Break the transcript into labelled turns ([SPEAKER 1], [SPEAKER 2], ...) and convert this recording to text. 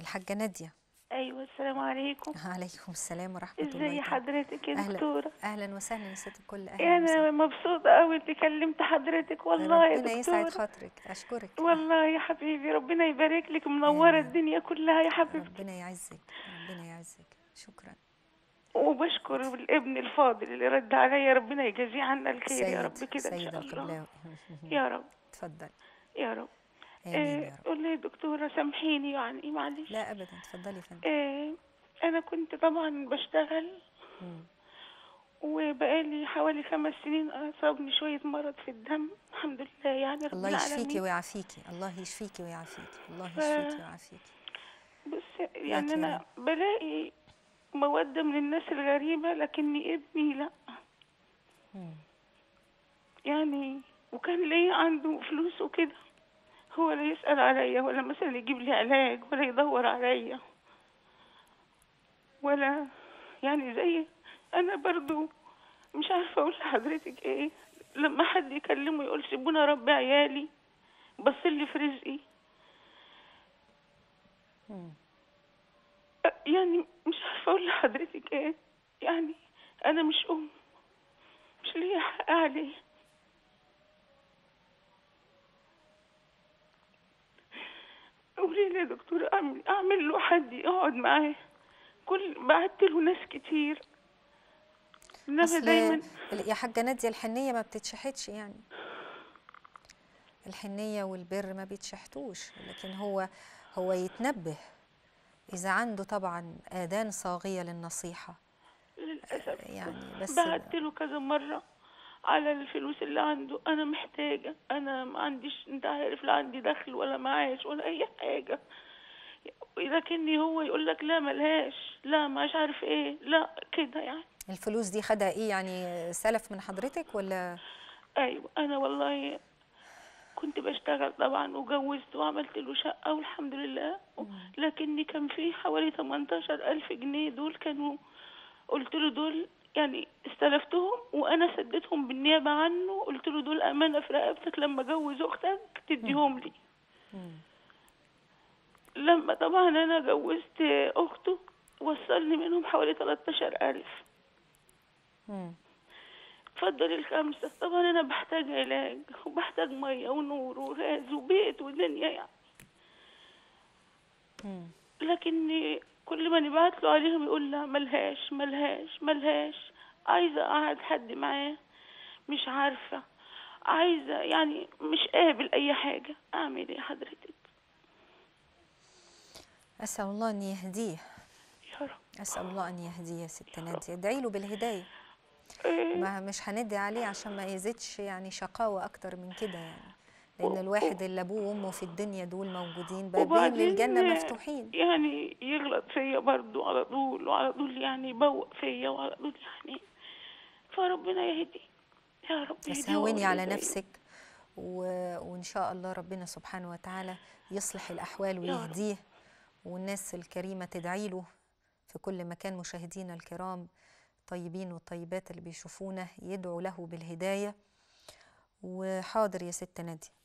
[SPEAKER 1] الحاجة نادية
[SPEAKER 2] ايوه السلام عليكم
[SPEAKER 1] عليكم السلام ورحمة الله
[SPEAKER 2] ازي
[SPEAKER 1] تعالى.
[SPEAKER 2] حضرتك يا
[SPEAKER 1] أهلا
[SPEAKER 2] دكتوره
[SPEAKER 1] أهلا وسهلا يا ست الكل أهلا
[SPEAKER 2] انا
[SPEAKER 1] وسهلا
[SPEAKER 2] مبسوطه قوي اني كلمت حضرتك والله يا
[SPEAKER 1] ربنا يسعد
[SPEAKER 2] دكتوره
[SPEAKER 1] خاطرك أشكرك
[SPEAKER 2] والله يا حبيبي ربنا يبارك لك منوره
[SPEAKER 1] آمين.
[SPEAKER 2] الدنيا كلها يا حبيبتي
[SPEAKER 1] ربنا يعزك ربنا يعزك شكرا
[SPEAKER 2] وبشكر الابن الفاضل اللي رد عليا ربنا يجازيه عنا الخير يا رب
[SPEAKER 1] سيد
[SPEAKER 2] كده ان
[SPEAKER 1] سيد
[SPEAKER 2] شاء الله
[SPEAKER 1] القبلاوي
[SPEAKER 2] يا رب
[SPEAKER 1] اتفضل
[SPEAKER 2] يا رب
[SPEAKER 1] آمين
[SPEAKER 2] آه،
[SPEAKER 1] يا رب
[SPEAKER 2] قول لي يا دكتوره سامحيني يعني معلش
[SPEAKER 1] لا أبدا اتفضلي يا فندم
[SPEAKER 2] آه، انا كنت طبعا بشتغل
[SPEAKER 1] مم.
[SPEAKER 2] وبقالي حوالي خمس سنين أصابني شوية مرض في الدم الحمد لله يعني رب
[SPEAKER 1] الله يشفيكي
[SPEAKER 2] العالمين
[SPEAKER 1] ويعافيكي الله يشفيكي ويعافيكي الله
[SPEAKER 2] ف-
[SPEAKER 1] يشفيكي ويعافيكي
[SPEAKER 2] بس يعني
[SPEAKER 1] لكن-
[SPEAKER 2] أنا بلاقي مودة من الناس الغريبة لكني ابني لأ
[SPEAKER 1] مم.
[SPEAKER 2] يعني وكان ليا عنده فلوس وكده هو لا يسأل عليا ولا مثلا يجيب لي علاج ولا يدور عليا ولا يعني زي أنا برضو مش عارفة أقول لحضرتك إيه لما حد يكلمه يقول سيبونا ربي عيالي بصلي في رزقي
[SPEAKER 1] مم.
[SPEAKER 2] يعني مش عارفة أقول لحضرتك إيه يعني أنا مش أم مش ليا حق عليه قولي لي يا دكتور أعمل, أعمل له حد يقعد معاه كل بعت له ناس كتير إنما
[SPEAKER 1] أصل
[SPEAKER 2] دايما
[SPEAKER 1] ال- يا حاجة نادية الحنية ما بتتشحتش يعني الحنية والبر ما بيتشحتوش لكن هو هو يتنبه إذا عنده طبعا آذان صاغية للنصيحة
[SPEAKER 2] للأسف
[SPEAKER 1] يعني بس
[SPEAKER 2] بعت له كذا مرة على الفلوس اللي عنده أنا محتاجة أنا ما عنديش أنت عارف لا عندي دخل ولا معاش ولا أي حاجة لكني هو يقول لك لا ملهاش لا مش عارف ايه لا كده يعني
[SPEAKER 1] الفلوس دي خدها إيه يعني سلف من حضرتك ولا
[SPEAKER 2] ايوه انا والله كنت بشتغل طبعا وجوزت وعملت له شقة والحمد لله لكني كان في حوالي 18 ألف جنيه دول كانوا قلت له دول يعني استلفتهم وأنا سديتهم بالنيابة عنه قلت له دول أمانة في رقبتك لما أجوز أختك تديهم لي
[SPEAKER 1] مم.
[SPEAKER 2] لما طبعا أنا جوزت أخته وصلني منهم حوالي 13 ألف
[SPEAKER 1] مم.
[SPEAKER 2] اتفضل الخمسة طبعا أنا بحتاج علاج وبحتاج مية ونور وغاز وبيت ودنيا يعني
[SPEAKER 1] مم.
[SPEAKER 2] لكن كل ما نبعت له عليهم يقول لا ملهاش ملهاش ملهاش عايزة أقعد حد معاه مش عارفة عايزة يعني مش قابل أي حاجة أعمل إيه حضرتك
[SPEAKER 1] أسأل الله أن يهديه
[SPEAKER 2] يا رب
[SPEAKER 1] أسأل الله أن يهديه يا ست نادية ادعي له بالهداية
[SPEAKER 2] إيه
[SPEAKER 1] ما مش هندعي عليه عشان ما يزيدش يعني شقاوة أكتر من كده يعني لأن
[SPEAKER 2] و-
[SPEAKER 1] الواحد اللي أبوه وأمه في الدنيا دول موجودين بابين
[SPEAKER 2] وبعدين
[SPEAKER 1] للجنة مفتوحين
[SPEAKER 2] يعني يغلط فيا برضو على طول وعلى طول يعني يبوق فيا وعلى طول يعني فربنا يهدي يا رب
[SPEAKER 1] بس
[SPEAKER 2] يهديه
[SPEAKER 1] هوني
[SPEAKER 2] ويولي
[SPEAKER 1] على
[SPEAKER 2] زيه.
[SPEAKER 1] نفسك و... وإن شاء الله ربنا سبحانه وتعالى يصلح الأحوال
[SPEAKER 2] يا رب.
[SPEAKER 1] ويهديه والناس الكريمة تدعي له في كل مكان مشاهدينا الكرام الطيبين والطيبات اللي بيشوفونا يدعوا له بالهداية وحاضر يا ست نادية